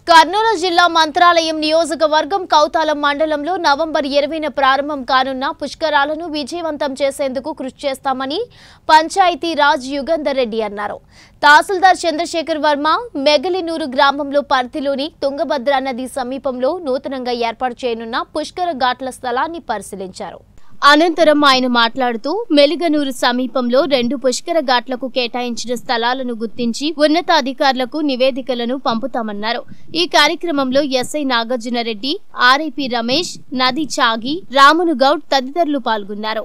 కర్నూలు జిల్లా మంత్రాలయం నియోజకవర్గం కౌతాలం మండలంలో నవంబర్ ఇరవైన ప్రారంభం కానున్న పుష్కరాలను విజయవంతం చేసేందుకు కృషి చేస్తామని పంచాయతీ రాజ్ యుగంధర్ రెడ్డి అన్నారు తహసీల్దార్ చంద్రశేఖర్ వర్మ మెగలినూరు గ్రామంలో పరిధిలోని తుంగభద్ర నది సమీపంలో నూతనంగా ఏర్పాటు చేయనున్న పుష్కర ఘాట్ల స్థలాన్ని పరిశీలించారు అనంతరం ఆయన మాట్లాడుతూ మెలిగనూరు సమీపంలో రెండు పుష్కర ఘాట్లకు కేటాయించిన స్థలాలను గుర్తించి ఉన్నతాధికారులకు నివేదికలను పంపుతామన్నారు ఈ కార్యక్రమంలో ఎస్ఐ నాగార్జునరెడ్డి ఆర్ఐపి రమేష్ నది చాగి రామును గౌడ్ తదితరులు పాల్గొన్నారు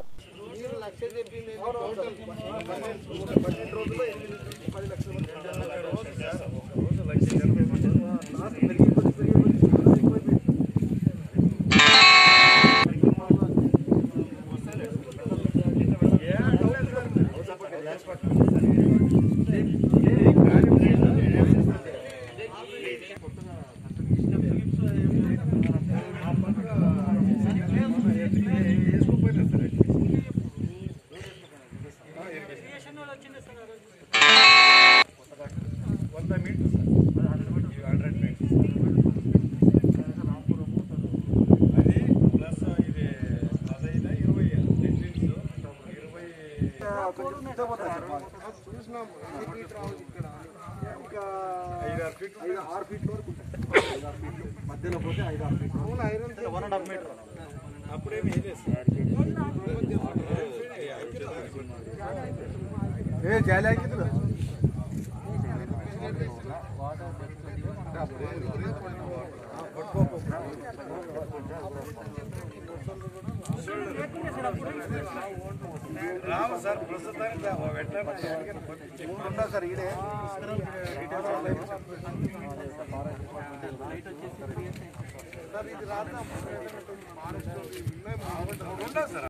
వంద మీటర్స్ హండ్రెడ్ మీటర్స్ అది ప్లస్ ఇది పదహైదు ఇరవై ఎంట్రీస్ ఇరవై ఐదు ఆరు ఫీట్ ఆరు ఫీట్ వరకు మధ్యలో పోతే ఐదు ఆరు feet one and half metre అప్పుడేమి ఏ జాలి రాము సార్ ప్రస్తుతానికి వెంటనే సార్ ఈడే సార్ ఇది రాద్దాం ఉండదు సార్